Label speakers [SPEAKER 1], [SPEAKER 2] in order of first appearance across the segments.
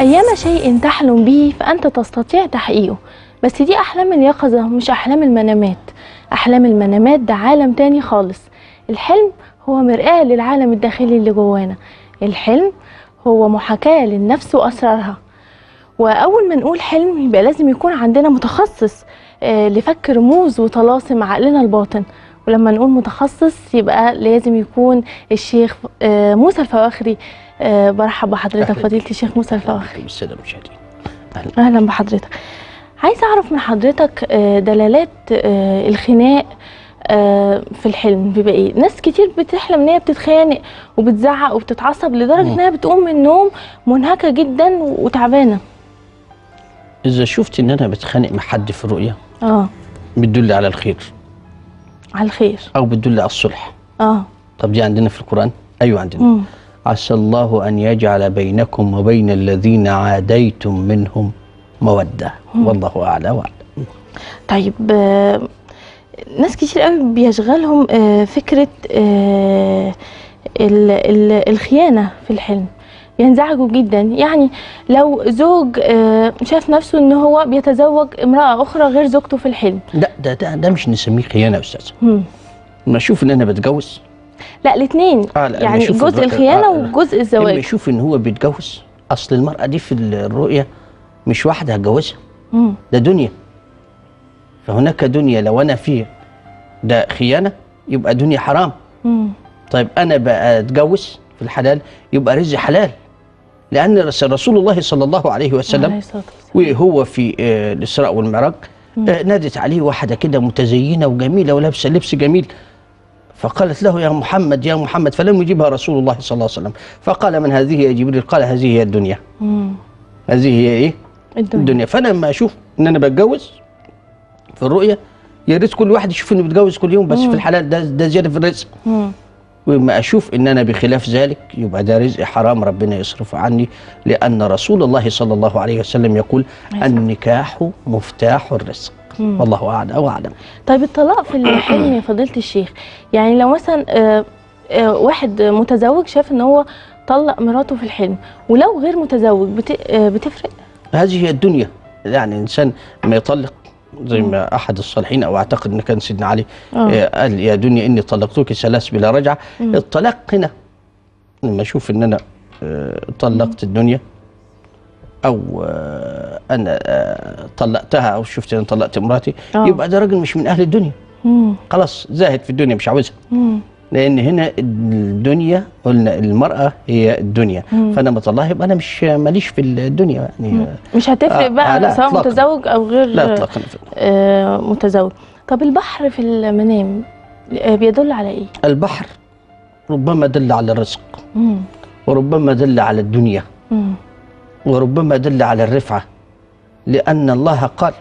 [SPEAKER 1] أيما شيء تحلم به فأنت تستطيع تحقيقه بس دي أحلام اليقظة مش أحلام المنامات أحلام المنامات ده عالم تاني خالص الحلم هو مرآة للعالم الداخلي اللي جوانا الحلم هو محاكاة للنفس وأسرارها وأول ما نقول حلم يبقى لازم يكون عندنا متخصص آه، لفك رموز وطلاسم عقلنا الباطن ولما نقول متخصص يبقى لازم يكون الشيخ آه، موسى الفواخري آه، برحب بحضرتك
[SPEAKER 2] أهلاً.
[SPEAKER 1] فضيلة الشيخ موسى الفواخري
[SPEAKER 2] بالسلام مشاهدين اهلا
[SPEAKER 1] اهلا بحضرتك عايزه اعرف من حضرتك آه، دلالات آه، الخناق آه، في الحلم بيبقى ايه ناس كتير بتحلم ان هي بتتخانق وبتزعق وبتتعصب لدرجه
[SPEAKER 2] مم.
[SPEAKER 1] انها بتقوم من النوم منهكه جدا وتعبانه
[SPEAKER 2] اذا شفت ان انا بتخانق مع حد في الرؤيه
[SPEAKER 1] اه
[SPEAKER 2] بتدل على الخير
[SPEAKER 1] على الخير
[SPEAKER 2] او بتدل على الصلح
[SPEAKER 1] اه
[SPEAKER 2] طب دي عندنا في القران ايوه عندنا
[SPEAKER 1] مم.
[SPEAKER 2] عسى الله ان يجعل بينكم وبين الذين عاديتم منهم موده والله اعلى واعلم
[SPEAKER 1] طيب آه، ناس كتير قوي بيشغلهم آه، فكره آه، ال- ال- الخيانه في الحلم بينزعجوا جدا يعني لو زوج آه، شاف نفسه ان هو بيتزوج امراه اخرى غير زوجته في الحلم
[SPEAKER 2] لا ده ده, ده مش نسميه خيانه يا استاذ
[SPEAKER 1] مم.
[SPEAKER 2] لما اشوف ان انا بتجوز
[SPEAKER 1] لا الاثنين
[SPEAKER 2] آه، لا،
[SPEAKER 1] يعني
[SPEAKER 2] بشوف
[SPEAKER 1] جزء
[SPEAKER 2] الرؤية-
[SPEAKER 1] الخيانه
[SPEAKER 2] آه،
[SPEAKER 1] وجزء
[SPEAKER 2] لما
[SPEAKER 1] الزواج
[SPEAKER 2] يشوف ان هو بيتجوز اصل المراه دي في الرؤيه مش واحده هتجوزها
[SPEAKER 1] مم.
[SPEAKER 2] ده دنيا فهناك دنيا لو انا فيه ده خيانه يبقى دنيا حرام
[SPEAKER 1] مم.
[SPEAKER 2] طيب انا بقى اتجوز في الحلال يبقى رزق حلال لان رس- رسول الله صلى الله عليه
[SPEAKER 1] عليه
[SPEAKER 2] وسلم
[SPEAKER 1] الصلاة والسلام.
[SPEAKER 2] وهو في آه، الاسراء والمعراج آه، نادت عليه واحده كده متزينه وجميله ولابسه لبس جميل فقالت له يا محمد يا محمد فلم يجيبها رسول الله صلى الله عليه وسلم فقال من هذه يا جبريل قال هذه هي الدنيا
[SPEAKER 1] مم.
[SPEAKER 2] هذه هي ايه
[SPEAKER 1] الدنيا
[SPEAKER 2] الدنيا فانا لما اشوف ان انا بتجوز في الرؤيه يا ريت كل واحد يشوف انه بيتجوز كل يوم بس في الحلال ده ده زياده في الرزق
[SPEAKER 1] مم.
[SPEAKER 2] وما اشوف ان انا بخلاف ذلك يبقى ده رزق حرام ربنا يصرفه عني لان رسول الله صلى الله عليه وسلم يقول
[SPEAKER 1] عليه
[SPEAKER 2] النكاح مفتاح الرزق
[SPEAKER 1] مم.
[SPEAKER 2] والله اعلى واعلم
[SPEAKER 1] طيب الطلاق في الحلم يا فضيلة الشيخ يعني لو مثلا آه، آه، واحد متزوج شاف ان هو طلق مراته في الحلم ولو غير متزوج بت- آه، بتفرق
[SPEAKER 2] هذه هي الدنيا يعني الانسان ما يطلق زي ما احد الصالحين او اعتقد ان كان سيدنا علي
[SPEAKER 1] آه.
[SPEAKER 2] آه، قال يا دنيا اني طلقتك ثلاث بلا رجعه
[SPEAKER 1] مم.
[SPEAKER 2] الطلاق هنا لما اشوف ان انا آه، طلقت الدنيا او آه، انا آه، طلقتها او شفت ان أنا طلقت مراتي
[SPEAKER 1] آه.
[SPEAKER 2] يبقى ده راجل مش من اهل الدنيا
[SPEAKER 1] مم.
[SPEAKER 2] خلاص زاهد في الدنيا مش عاوزها
[SPEAKER 1] مم.
[SPEAKER 2] لان هنا الدنيا قلنا المراه هي الدنيا
[SPEAKER 1] مم.
[SPEAKER 2] فانا مطلعها يبقى انا مش ماليش في الدنيا يعني آه،
[SPEAKER 1] مش هتفرق
[SPEAKER 2] آه،
[SPEAKER 1] بقى
[SPEAKER 2] آه، لا،
[SPEAKER 1] سواء
[SPEAKER 2] إطلاقاً.
[SPEAKER 1] متزوج او غير
[SPEAKER 2] لا اطلاقا
[SPEAKER 1] آه، متزوج طب البحر في المنام آه، بيدل على ايه؟
[SPEAKER 2] البحر ربما دل على الرزق
[SPEAKER 1] مم.
[SPEAKER 2] وربما دل على الدنيا
[SPEAKER 1] مم.
[SPEAKER 2] وربما دل على الرفعة لأن الله قال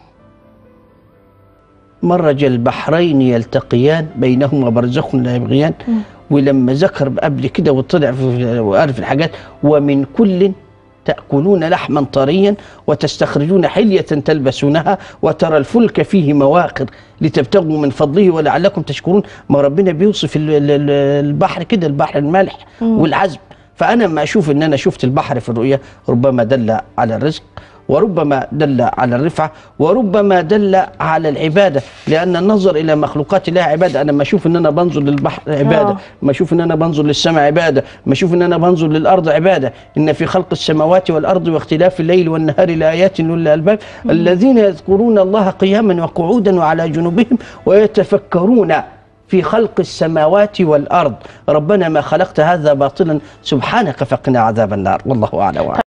[SPEAKER 2] مرج البحرين يلتقيان بينهما برزخ لا يبغيان
[SPEAKER 1] مم.
[SPEAKER 2] ولما ذكر قبل كده وطلع في وقال في الحاجات ومن كل تأكلون لحما طريا وتستخرجون حلية تلبسونها وترى الفلك فيه مواخر لتبتغوا من فضله ولعلكم تشكرون ما ربنا بيوصف ال- ال- ال- البحر كده البحر المالح
[SPEAKER 1] مم.
[SPEAKER 2] والعذب فأنا لما أشوف إن أنا شفت البحر في الرؤيا ربما دل على الرزق وربما دل على الرفعة وربما دل على العبادة لأن النظر إلى مخلوقات الله عبادة أنا لما أشوف إن أنا بنظر للبحر عبادة
[SPEAKER 1] آه.
[SPEAKER 2] ما اشوف ان انا بنظر للسماء عباده ما اشوف ان انا بنظر للارض عباده ان في خلق السماوات والارض واختلاف الليل والنهار لايات لاولي الالباب الذين يذكرون الله قياما وقعودا وعلى جنوبهم ويتفكرون في خلق السماوات والارض ربنا ما خلقت هذا باطلا سبحانك فقنا عذاب النار والله اعلم وأعلم.